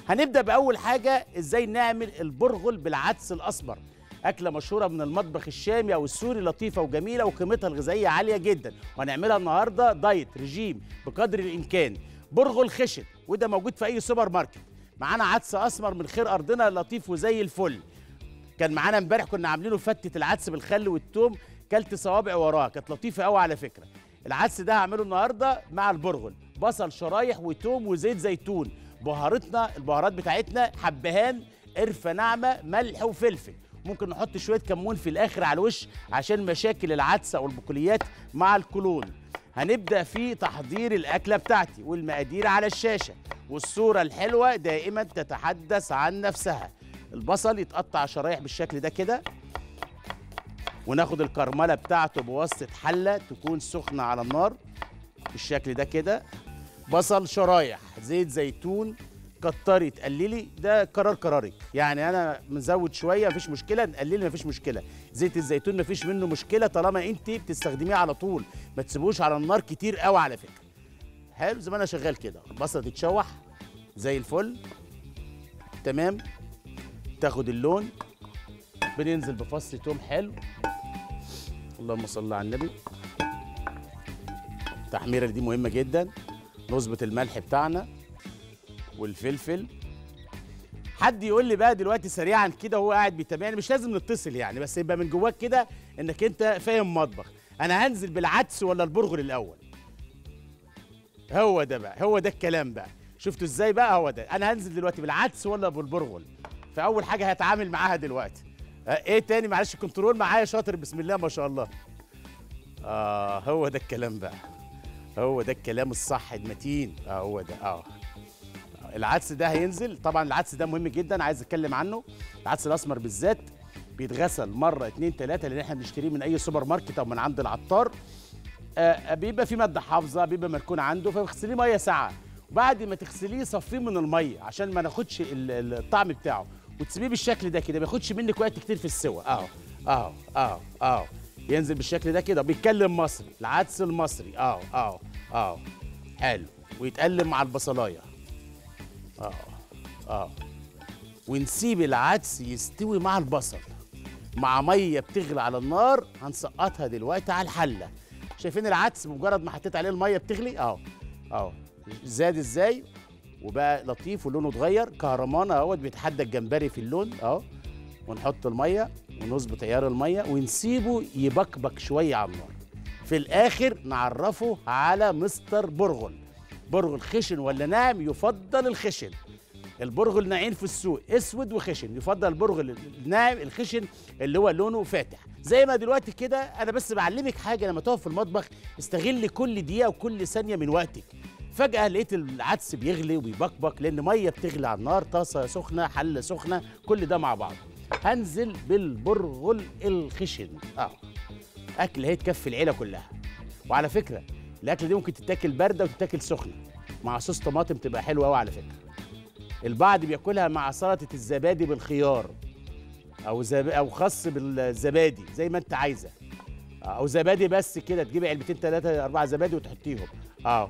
هنبدا باول حاجه ازاي نعمل البرغل بالعدس الاسمر اكله مشهوره من المطبخ الشامي او السوري لطيفه وجميله وقيمتها الغذائيه عاليه جدا وهنعملها النهارده دايت رجيم بقدر الامكان برغل خشن وده موجود في اي سوبر ماركت معانا عدس اسمر من خير ارضنا لطيف وزي الفل كان معانا امبارح كنا عاملينه فتة العدس بالخل والثوم كلت صوابع وراه كانت لطيفه قوي على فكره العدس ده هعمله النهارده مع البرغل بصل شرايح وتوم وزيت زيتون بهارتنا البهارات بتاعتنا حبهان قرفه ناعمه ملح وفلفل ممكن نحط شويه كمون في الاخر على الوش عشان مشاكل العدسه او البقوليات مع الكولون هنبدا في تحضير الاكله بتاعتي والمقادير على الشاشه والصوره الحلوه دائما تتحدث عن نفسها البصل يتقطع شرايح بالشكل ده كده وناخد الكرمله بتاعته بواسطه حله تكون سخنه على النار بالشكل ده كده بصل شرايح زيت زيتون كتري تقللي ده قرار قرارك يعني انا مزود شويه مفيش مشكله نقللي مفيش مشكله زيت الزيتون مفيش منه مشكله طالما انت بتستخدميه على طول ما تسيبوش على النار كتير قوي على فكره حلو زي ما انا شغال كده البصله تتشوح زي الفل تمام تاخد اللون بننزل بفص توم حلو اللهم صل على النبي التحميره دي مهمه جدا نظبط الملح بتاعنا والفلفل حد يقول لي بقى دلوقتي سريعا كده وهو قاعد بيتابعني مش لازم نتصل يعني بس يبقى من جواك كده انك انت فاهم مطبخ انا هنزل بالعدس ولا البرغل الاول هو ده بقى هو ده الكلام بقى شفتوا ازاي بقى هو ده انا هنزل دلوقتي بالعدس ولا بالبرغل فاول حاجه هتعامل معاها دلوقتي آه، ايه تاني معلش كنترول معايا شاطر بسم الله ما شاء الله اه هو ده الكلام بقى هو ده الكلام الصح المتين اه هو ده اه العدس ده هينزل طبعا العدس ده مهم جدا عايز اتكلم عنه العدس الاسمر بالذات بيتغسل مره اتنين تلاته لان احنا بنشتريه من اي سوبر ماركت او من عند العطار آه بيبقى في ماده حافظه بيبقى مركون عنده فبتغسليه ميه ساقعه وبعد ما تغسليه صفيه من الميه عشان ما ناخدش ال- ال- الطعم بتاعه وتسيبيه بالشكل ده كده ما ياخدش منك وقت كتير في السوا اهو اهو اهو اهو ينزل بالشكل ده كده بيتكلم مصري العدس المصري اهو اهو اهو حلو ويتقلب مع البصلايه اه اه ونسيب العدس يستوي مع البصل مع ميه بتغلي على النار هنسقطها دلوقتي على الحله شايفين العدس بمجرد ما حطيت عليه الميه بتغلي اهو اهو زاد ازاي وبقى لطيف ولونه اتغير كهرمان اهوت بيتحدى الجمبري في اللون اهو ونحط الميه ونظبط عيار الميه ونسيبه يبكبك شويه على النار في الاخر نعرفه على مستر برغل برغل خشن ولا ناعم يفضل الخشن البرغل ناعين في السوق اسود وخشن يفضل البرغل الناعم الخشن اللي هو لونه فاتح زي ما دلوقتي كده انا بس بعلمك حاجه لما تقف في المطبخ استغل كل دقيقه وكل ثانيه من وقتك فجاه لقيت العدس بيغلي وبيبكبك لان ميه بتغلي على النار طاسه سخنه حله سخنه كل ده مع بعض هنزل بالبرغل الخشن اه اكل هي تكفي العيله كلها وعلى فكره الاكله دي ممكن تتاكل بارده وتتاكل سخنه مع صوص طماطم تبقى حلوه قوي على فكره البعض بياكلها مع سلطه الزبادي بالخيار او زب... او خس بالزبادي زي ما انت عايزه او زبادي بس كده تجيبي علبتين ثلاثه اربعه زبادي وتحطيهم اه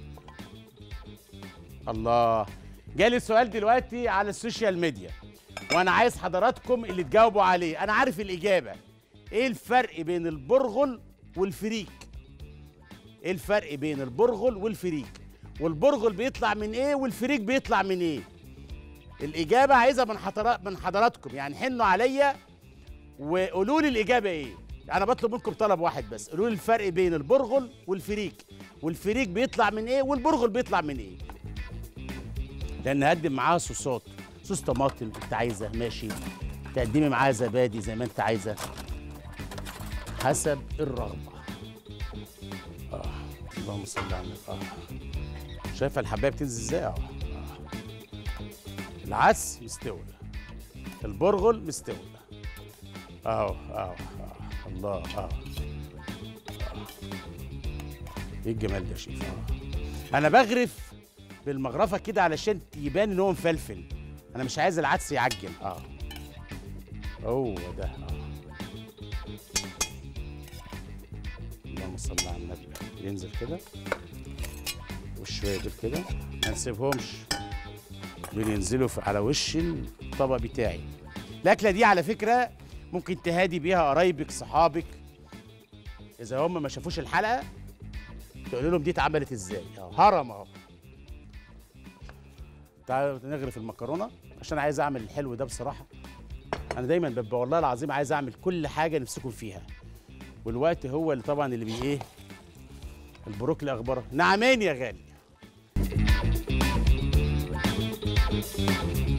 الله جالي سؤال دلوقتي على السوشيال ميديا وانا عايز حضراتكم اللي تجاوبوا عليه انا عارف الاجابه ايه الفرق بين البرغل والفريك ايه الفرق بين البرغل والفريك والبرغل بيطلع من ايه والفريك بيطلع من ايه الاجابه عايزها من حضرات من حضراتكم يعني حنوا عليا وقولوا لي الاجابه ايه انا بطلب منكم طلب واحد بس قولوا لي الفرق بين البرغل والفريك والفريك بيطلع من ايه والبرغل بيطلع من ايه لان هقدم معاها صوصات صوص طماطم انت عايزه ماشي تقدمي معاها زبادي زي ما انت عايزه حسب الرغبه اه اللهم صل على النبي اه شايفه الحبايه بتنزل ازاي اه آه. العدس مستوي البرغل مستوي اهو اهو آه. الله اه آه. ايه الجمال ده يا شيف اه انا بغرف بالمغرفه كده علشان يبان ان هو مفلفل انا مش عايز العدس يعجن اه هو ده اه اللهم صل على النبي ينزل كده والشويه دول كده ما نسيبهمش دول ينزلوا في- على وش الطبق بتاعي الاكله دي على فكره ممكن تهادي بيها قرايبك صحابك اذا هم ما شافوش الحلقه تقول لهم دي اتعملت ازاي اهو هرم اهو تعالوا نغرف المكرونه عشان عايز اعمل الحلو ده بصراحه انا دايما ببقى والله العظيم عايز اعمل كل حاجه نفسكم فيها والوقت هو اللي طبعا اللي بي ايه البروكلي اخباره نعمين يا غالي